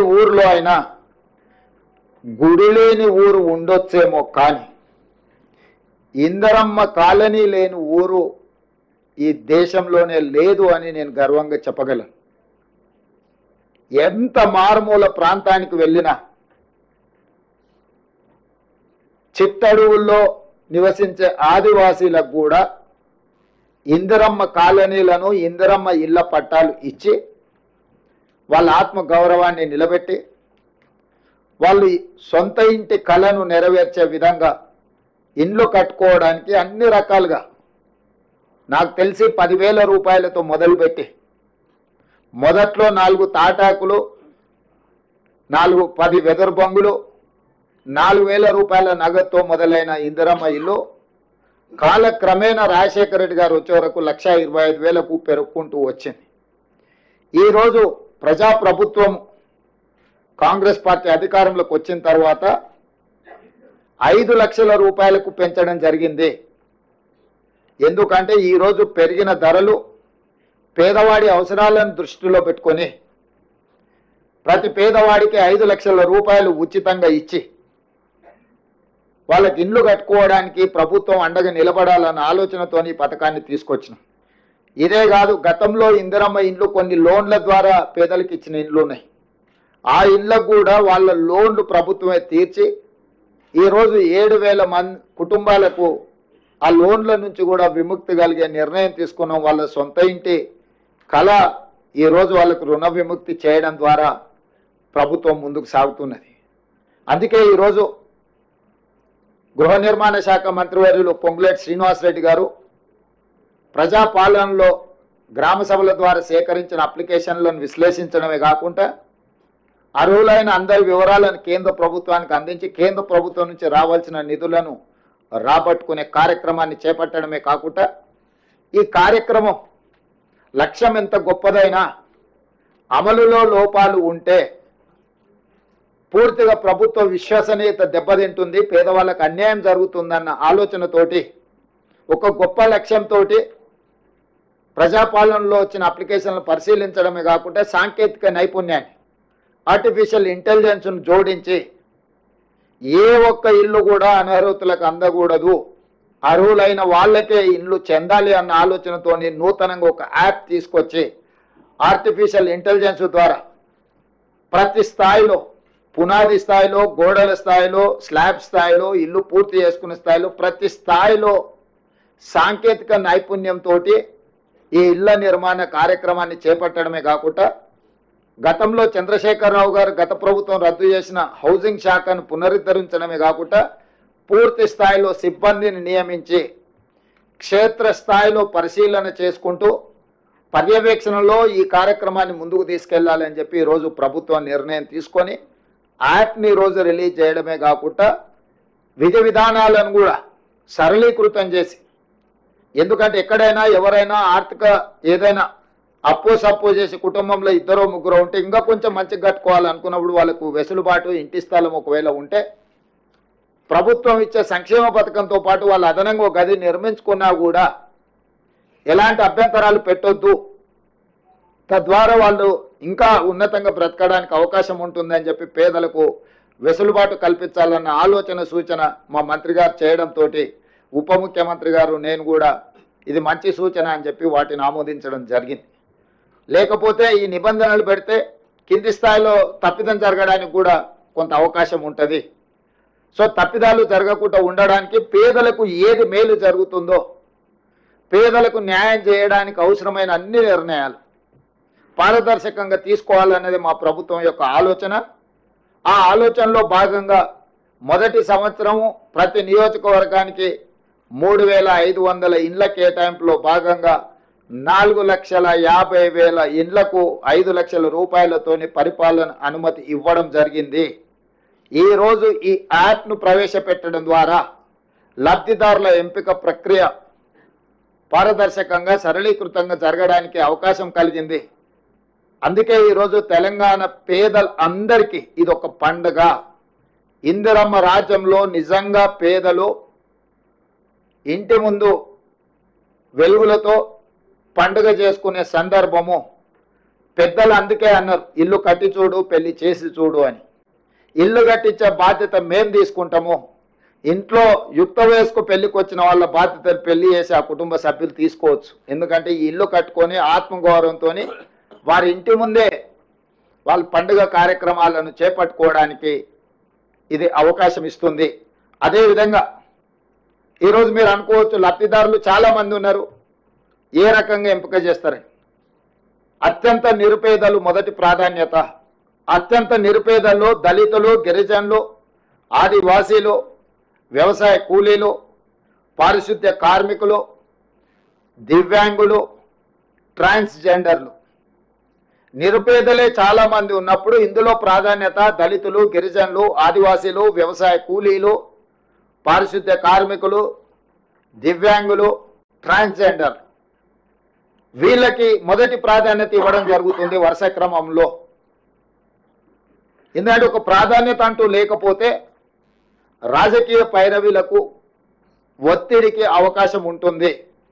ఊర్లో అయినా గుడి లేని ఊరు ఉండొచ్చేమో కానీ ఇందరమ్మ కాలనీ లేని ఊరు ఈ దేశంలోనే లేదు అని నేను గర్వంగా చెప్పగలను ఎంత మారుమూల ప్రాంతానికి వెళ్ళినా చిట్టడువుల్లో నివసించే ఆదివాసీలకు కూడా ఇందిరమ్మ కాలనీలను ఇందిరమ్మ ఇళ్ల పట్టాలు ఇచ్చి వాళ్ళ ఆత్మ గౌరవాన్ని నిలబెట్టి వాళ్ళు సొంత ఇంటి కళను నెరవేర్చే విధంగా ఇండ్లు కట్టుకోవడానికి అన్ని రకాలుగా నాకు తెలిసి పదివేల రూపాయలతో మొదలుపెట్టి మొదట్లో నాలుగు తాటాకులు నాలుగు పది వెదర్ బొంగులు నాలుగు వేల రూపాయల నగదుతో మొదలైన ఇందిరమ్మ ఇల్లు కాలక్రమేణా రాజశేఖర రెడ్డి గారు వచ్చే వరకు లక్ష ఇరవై ఐదు వేలకు పెరుక్కుంటూ వచ్చింది ఈరోజు ప్రజాప్రభుత్వం కాంగ్రెస్ పార్టీ అధికారంలోకి వచ్చిన తర్వాత ఐదు లక్షల రూపాయలకు పెంచడం జరిగింది ఎందుకంటే ఈరోజు పెరిగిన ధరలు పేదవాడి అవసరాలను దృష్టిలో పెట్టుకొని ప్రతి పేదవాడికి ఐదు లక్షల రూపాయలు ఉచితంగా ఇచ్చి వాళ్ళకి ఇండ్లు కట్టుకోవడానికి ప్రభుత్వం అండగా నిలబడాలన్న ఆలోచనతోని ఈ పథకాన్ని తీసుకొచ్చినాం ఇదే కాదు గతంలో ఇందిరమ్మ ఇండ్లు కొన్ని లోన్ల ద్వారా పేదలకు ఇచ్చిన ఇండ్లు ఉన్నాయి ఆ ఇండ్లకు కూడా వాళ్ళ లోన్లు ప్రభుత్వమే తీర్చి ఈరోజు ఏడు వేల మంది కుటుంబాలకు ఆ లోన్ల నుంచి కూడా విముక్తి కలిగే నిర్ణయం తీసుకున్నాం వాళ్ళ సొంత ఇంటి కళ ఈరోజు వాళ్ళకు రుణ విముక్తి చేయడం ద్వారా ప్రభుత్వం ముందుకు సాగుతున్నది అందుకే ఈరోజు గృహ నిర్మాణ శాఖ మంత్రివర్యులు పొంగులేటి శ్రీనివాసరెడ్డి గారు ప్రజాపాలనలో గ్రామ సభల ద్వారా సేకరించిన అప్లికేషన్లను విశ్లేషించడమే కాకుండా అర్హులైన అందరి వివరాలను కేంద్ర ప్రభుత్వానికి అందించి కేంద్ర ప్రభుత్వం నుంచి రావాల్సిన నిధులను రాబట్టుకునే కార్యక్రమాన్ని చేపట్టడమే కాకుండా ఈ కార్యక్రమం లక్ష్యం ఎంత గొప్పదైనా అమలులో లోపాలు ఉంటే పూర్తిగా ప్రభుత్వ విశ్వసనీయత దెబ్బతింటుంది పేదవాళ్ళకు అన్యాయం జరుగుతుందన్న ఆలోచనతోటి ఒక గొప్ప లక్ష్యంతో ప్రజాపాలనలో వచ్చిన అప్లికేషన్లు పరిశీలించడమే కాకుండా సాంకేతిక నైపుణ్యాన్ని ఆర్టిఫిషియల్ ఇంటెలిజెన్స్ను జోడించి ఏ ఒక్క ఇల్లు కూడా అనర్హతులకు అందకూడదు అర్హులైన వాళ్ళకే ఇల్లు చెందాలి అన్న ఆలోచనతోని నూతనంగా ఒక యాప్ తీసుకొచ్చి ఆర్టిఫిషియల్ ఇంటెలిజెన్స్ ద్వారా ప్రతి స్థాయిలో పునాది స్థాయిలో గోడల స్థాయిలో స్లాబ్ స్థాయిలో ఇల్లు పూర్తి చేసుకునే స్థాయిలో ప్రతి స్థాయిలో సాంకేతిక నైపుణ్యంతో ఈ ఇళ్ల నిర్మాణ కార్యక్రమాన్ని చేపట్టడమే కాకుండా గతంలో చంద్రశేఖరరావు గారు గత ప్రభుత్వం రద్దు చేసిన హౌసింగ్ శాఖను పునరుద్ధరించడమే కాకుండా పూర్తి స్థాయిలో సిబ్బందిని నియమించి క్షేత్ర స్థాయిలో పరిశీలన చేసుకుంటూ పర్యవేక్షణలో ఈ కార్యక్రమాన్ని ముందుకు తీసుకెళ్లాలని చెప్పి ఈరోజు ప్రభుత్వం నిర్ణయం తీసుకొని యాప్ని ఈరోజు రిలీజ్ చేయడమే కాకుండా విధి విధానాలను కూడా సరళీకృతం చేసి ఎందుకంటే ఎక్కడైనా ఎవరైనా ఆర్థిక ఏదైనా అప్పు సప్పు చేసి కుటుంబంలో ఇద్దరు ముగ్గురు ఉంటే ఇంకా కొంచెం మంచిగా కట్టుకోవాలనుకున్నప్పుడు వాళ్ళకు వెసులుబాటు ఇంటి స్థలం ఒకవేళ ఉంటే ప్రభుత్వం ఇచ్చే సంక్షేమ పథకంతో పాటు వాళ్ళు అదనంగా ఒక గది నిర్మించుకున్నా కూడా ఎలాంటి అభ్యంతరాలు పెట్టొద్దు తద్వారా వాళ్ళు ఇంకా ఉన్నతంగా బ్రతకడానికి అవకాశం ఉంటుందని చెప్పి పేదలకు వెసులుబాటు కల్పించాలన్న ఆలోచన సూచన మా మంత్రి గారు చేయడంతో ఉప ముఖ్యమంత్రి గారు నేను కూడా ఇది మంచి సూచన అని చెప్పి వాటిని ఆమోదించడం జరిగింది లేకపోతే ఈ నిబంధనలు పెడితే కింది స్థాయిలో తప్పిదం జరగడానికి కూడా కొంత అవకాశం ఉంటుంది సో తప్పిదాలు జరగకుండా ఉండడానికి పేదలకు ఏది మేలు జరుగుతుందో పేదలకు న్యాయం చేయడానికి అవసరమైన అన్ని నిర్ణయాలు పారదర్శకంగా తీసుకోవాలనేది మా ప్రభుత్వం యొక్క ఆలోచన ఆ ఆలోచనలో భాగంగా మొదటి సంవత్సరము ప్రతి నియోజకవర్గానికి మూడు వేల ఐదు వందల ఇండ్ల కేటాయింపులో భాగంగా నాలుగు లక్షల యాభై వేల ఇండ్లకు ఐదు లక్షల రూపాయలతోని పరిపాలన అనుమతి ఇవ్వడం జరిగింది ఈరోజు ఈ యాప్ను ప్రవేశపెట్టడం ద్వారా లబ్ధిదారుల ఎంపిక ప్రక్రియ పారదర్శకంగా సరళీకృతంగా జరగడానికి అవకాశం కలిగింది అందుకే ఈరోజు తెలంగాణ పేదల అందరికీ ఇది ఒక పండుగ ఇందిరమ్మ రాజ్యంలో నిజంగా పేదలు ఇంటి ముందు వెలుగులతో పండుగ చేసుకునే సందర్భము పెద్దలు అందుకే అన్నారు ఇల్లు కట్టి చూడు పెళ్లి చేసి చూడు అని ఇల్లు కట్టించే బాధ్యత మేం తీసుకుంటాము ఇంట్లో యుక్త వయస్కు పెళ్లికి వచ్చిన వాళ్ళ బాధ్యతలు పెళ్లి చేసి ఆ కుటుంబ సభ్యులు తీసుకోవచ్చు ఎందుకంటే ఈ ఇల్లు కట్టుకొని ఆత్మగౌరవంతో వారి ఇంటి ముందే వాళ్ళ పండుగ కార్యక్రమాలను చేపట్టుకోవడానికి ఇది అవకాశం ఇస్తుంది అదేవిధంగా ఈరోజు మీరు అనుకోవచ్చు లబ్ధిదారులు చాలా మంది ఉన్నారు ఏ రకంగా ఎంపిక చేస్తారని అత్యంత నిరుపేదలు మొదటి ప్రాధాన్యత అత్యంత నిరుపేదలు దళితులు గిరిజనులు ఆదివాసీలు వ్యవసాయ కూలీలు పారిశుద్ధ్య కార్మికులు దివ్యాంగులు ట్రాన్స్జెండర్లు నిరుపేదలే చాలా మంది ఉన్నప్పుడు ఇందులో ప్రాధాన్యత దళితులు గిరిజనులు ఆదివాసీలు వ్యవసాయ కూలీలు పారిశుద్ధ్య కార్మికులు దివ్యాంగులు ట్రాన్స్జెండర్ వీళ్ళకి మొదటి ప్రాధాన్యత ఇవ్వడం జరుగుతుంది వరుస క్రమంలో ఎందుకంటే ఒక ప్రాధాన్యత అంటూ లేకపోతే రాజకీయ పైరవీలకు ఒత్తిడికి అవకాశం ఉంటుంది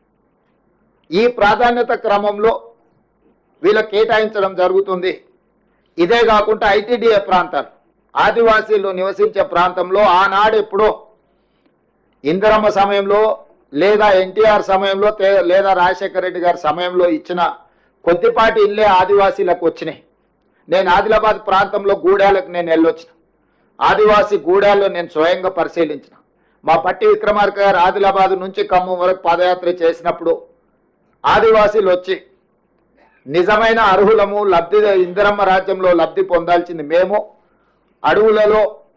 ఈ ప్రాధాన్యత క్రమంలో వీళ్ళకి కేటాయించడం జరుగుతుంది ఇదే కాకుండా ఐటీడీఏ ప్రాంతాలు ఆదివాసీలు నివసించే ప్రాంతంలో ఆనాడు ఎప్పుడో ఇందిరమ్మ సమయంలో లేదా ఎన్టీఆర్ సమయంలో తే- లేదా రాజశేఖర రెడ్డి గారి సమయంలో ఇచ్చిన కొద్దిపాటి ఇల్లే ఆదివాసీలకు వచ్చినాయి నేను ఆదిలాబాద్ ప్రాంతంలో గూడాలకు నేను వెళ్ళొచ్చిన ఆదివాసీ గూడాల్లో నేను స్వయంగా పరిశీలించిన మా పట్టి విక్రమార్క గారు ఆదిలాబాద్ నుంచి ఖమ్మం వరకు పాదయాత్ర చేసినప్పుడు ఆదివాసీలు వచ్చి నిజమైన అర్హులము లబ్ధి ఇందిరమ్మ రాజ్యంలో లబ్ధి పొందాల్సింది మేము అడవులలో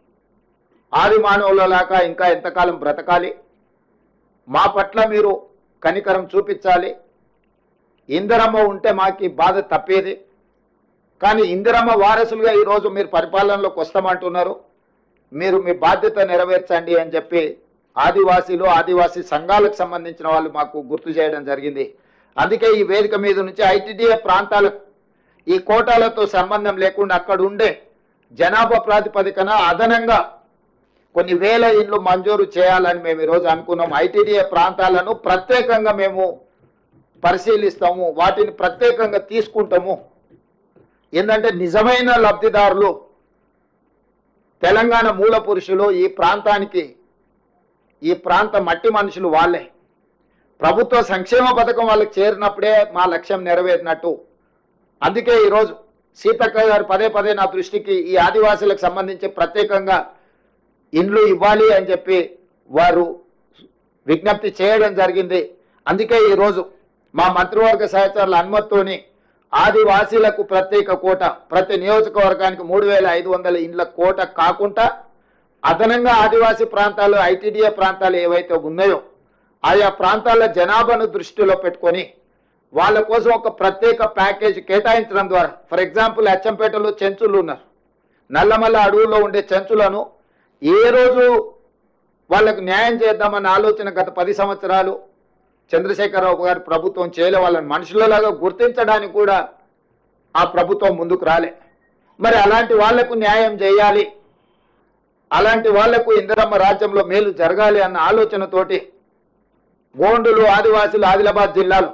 ఆది మానవులలాగా ఇంకా ఎంతకాలం బ్రతకాలి మా పట్ల మీరు కనికరం చూపించాలి ఇందిరమ్మ ఉంటే మాకు ఈ బాధ తప్పేది కానీ ఇందిరమ్మ వారసులుగా ఈరోజు మీరు పరిపాలనలోకి వస్తామంటున్నారు మీరు మీ బాధ్యత నెరవేర్చండి అని చెప్పి ఆదివాసీలు ఆదివాసీ సంఘాలకు సంబంధించిన వాళ్ళు మాకు గుర్తు చేయడం జరిగింది అందుకే ఈ వేదిక మీద నుంచి ఐటీడీఏ ప్రాంతాలకు ఈ కోటాలతో సంబంధం లేకుండా అక్కడ ఉండే జనాభా ప్రాతిపదికన అదనంగా కొన్ని వేల ఇండ్లు మంజూరు చేయాలని మేము ఈరోజు అనుకున్నాం ఐటీడీఏ ప్రాంతాలను ప్రత్యేకంగా మేము పరిశీలిస్తాము వాటిని ప్రత్యేకంగా తీసుకుంటాము ఏంటంటే నిజమైన లబ్ధిదారులు తెలంగాణ మూల పురుషులు ఈ ప్రాంతానికి ఈ ప్రాంత మట్టి మనుషులు వాళ్ళే ప్రభుత్వ సంక్షేమ పథకం వాళ్ళకి చేరినప్పుడే మా లక్ష్యం నెరవేరినట్టు అందుకే ఈరోజు సీతక్క గారు పదే పదే నా దృష్టికి ఈ ఆదివాసులకు సంబంధించి ప్రత్యేకంగా ఇండ్లు ఇవ్వాలి అని చెప్పి వారు విజ్ఞప్తి చేయడం జరిగింది అందుకే ఈరోజు మా మంత్రివర్గ సహచరుల అనుమతితోని ఆదివాసీలకు ప్రత్యేక కోట ప్రతి నియోజకవర్గానికి మూడు వేల ఐదు వందల ఇండ్ల కోట కాకుండా అదనంగా ఆదివాసీ ప్రాంతాలు ఐటీడీఏ ప్రాంతాలు ఏవైతే ఉన్నాయో ఆయా ప్రాంతాల జనాభాను దృష్టిలో పెట్టుకొని వాళ్ళ కోసం ఒక ప్రత్యేక ప్యాకేజ్ కేటాయించడం ద్వారా ఫర్ ఎగ్జాంపుల్ అచ్చంపేటలో చెంచులు ఉన్నారు నల్లమల్ల అడవుల్లో ఉండే చెంచులను ఏ రోజు వాళ్ళకు న్యాయం చేద్దామన్న ఆలోచన గత పది సంవత్సరాలు చంద్రశేఖరరావు గారి ప్రభుత్వం చేయలే వాళ్ళని మనుషులలాగా గుర్తించడానికి కూడా ఆ ప్రభుత్వం ముందుకు రాలే మరి అలాంటి వాళ్లకు న్యాయం చేయాలి అలాంటి వాళ్లకు ఇందిరమ్మ రాజ్యంలో మేలు జరగాలి అన్న ఆలోచనతోటి గోండులు ఆదివాసులు ఆదిలాబాద్ జిల్లాలు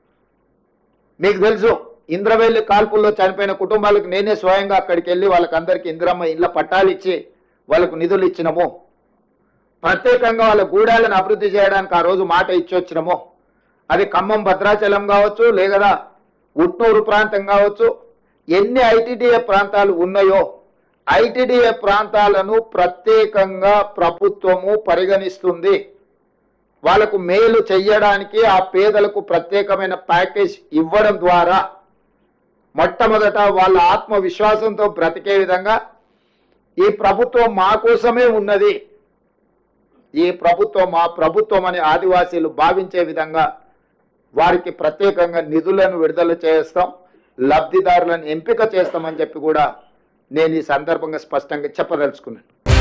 మీకు తెలుసు ఇంద్రవెల్లి కాల్పుల్లో చనిపోయిన కుటుంబాలకు నేనే స్వయంగా అక్కడికి వెళ్ళి వాళ్ళకందరికీ ఇందిరమ్మ ఇళ్ళ పట్టాలు ఇచ్చి వాళ్ళకు నిధులు ఇచ్చినము ప్రత్యేకంగా వాళ్ళ గూడాలను అభివృద్ధి చేయడానికి ఆ రోజు మాట ఇచ్చొచ్చినము అది ఖమ్మం భద్రాచలం కావచ్చు లేదా ఉట్నూరు ప్రాంతం కావచ్చు ఎన్ని ఐటీడీఏ ప్రాంతాలు ఉన్నాయో ఐటీడీఏ ప్రాంతాలను ప్రత్యేకంగా ప్రభుత్వము పరిగణిస్తుంది వాళ్ళకు మేలు చెయ్యడానికి ఆ పేదలకు ప్రత్యేకమైన ప్యాకేజ్ ఇవ్వడం ద్వారా మొట్టమొదట వాళ్ళ ఆత్మవిశ్వాసంతో బ్రతికే విధంగా ఈ ప్రభుత్వం మా కోసమే ఉన్నది ఈ ప్రభుత్వం మా ప్రభుత్వం అని ఆదివాసీలు భావించే విధంగా వారికి ప్రత్యేకంగా నిధులను విడుదల చేస్తాం లబ్ధిదారులను ఎంపిక చేస్తామని చెప్పి కూడా నేను ఈ సందర్భంగా స్పష్టంగా చెప్పదలుచుకున్నాను